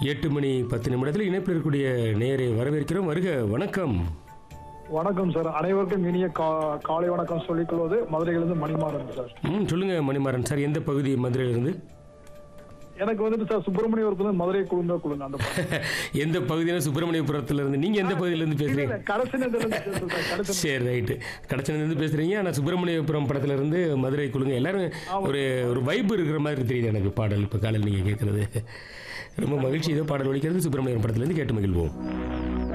எட்டு மணி பத்து நிமிடத்தில் இணைப்பில் இருக்கக்கூடிய நேரை வரவேற்கிறோம் வருக வணக்கம் வணக்கம் சார் அனைவருக்கும் இனிய கா- காலை வணக்கம் சொல்லிக் கொள்வது மதுரையிலிருந்து மணிமாறன் சார் ம் சொல்லுங்க மணிமாறன் சார் எந்த பகுதி மதுரையிலிருந்து எனக்கு வந்துட்டு சார் சுப்பிரமணியபுரத்துல மதுரை குழுந்த குழுங்க அந்த பக்கம். எந்த பகுதியில் சுப்பிரமணியபுரத்துல இருந்து நீங்க எந்த பகுதியிலேருந்து இல்ல, பேசுறீங்க இல்ல, கடைசி நேரத்துல இருந்து பேசுறேன் சார், கடைசி சரி ரைட்டு கடச்சனிலிருந்து பேசுறீங்க ஆனால் சுப்பிரமணியபுரம் படத்துல இருந்து மதுரை குழுங்க எல்லாரும் ஒரு ஒரு வைப் இருக்கிற மாதிரி தெரியுது எனக்கு பாடல் இப்போ காலையில் நீங்கள் கேட்குறது ரொம்ப மகிழ்ச்சி இதோ பாடல் ஒழிக்கிறது சுப்பிரமணியம் படத்துலேருந்து கேட்டு மகிழ்வோம்